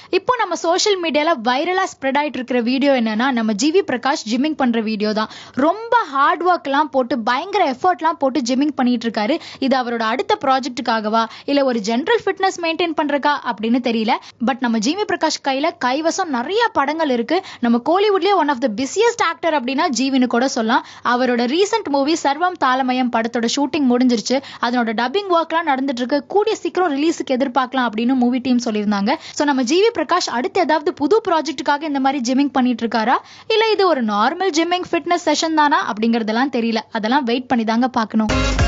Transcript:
இப்போ நம்ம சோஷியல் மீடியால வைரலா ஸ்ப்ரெட் ஆயிட்டு இருக்கிற வீடியோ என்னன்னா நம்ம ஜிவி பிரகாஷ் ஜிம்மிங் பண்ற வீடியோ தான் ரொம்ப ஹார்ட் ஒர்க் எல்லாம் போட்டு பயங்கர எஃபர்ட்லாம் போட்டு ஜிம்மிங் பண்ணிட்டு இருக்காரு இது அவரோட அடுத்த ப்ராஜெக்ட்டுக்காகவா இல்ல ஒரு ஜென்ரல் ஃபிட்னஸ் மெயின்டைன் பண்றக்கா அப்படின்னு தெரியல பட் நம்ம ஜிவி பிரகாஷ் கையில கைவசம் நிறைய படங்கள் இருக்கு நம்ம கோலிவுட்லயே one of the busiest actor அப்படின்னா ஜீவினு கூட சொல்லலாம் அவரோட ரீசெண்ட் மூவி சர்வம் தாளமயம் படத்தோட ஷூட்டிங் முடிஞ்சிருச்சு அதனோட டப்பிங் ஒர்க்லாம் நடந்துட்டு இருக்கு கூடிய சீக்கிரம் ரிலீஸுக்கு எதிர்பார்க்கலாம் அப்படின்னு மூவி டீம் சொல்லியிருந்தாங்க ஸோ நம்ம ஜிவி பிரகாஷ் அடுத்து ஏதாவது புது ப்ராஜெக்ட்டுக்காக இந்த மாதிரி ஜிம்மிங் பண்ணிட்டு இருக்காரா இல்ல இது ஒரு நார்மல் ஜிம்மிங் ஃபிட்னஸ் செஷன் தானா அப்படிங்கறதெல்லாம் தெரியல அதெல்லாம் வெயிட் பண்ணி தாங்க பார்க்கணும்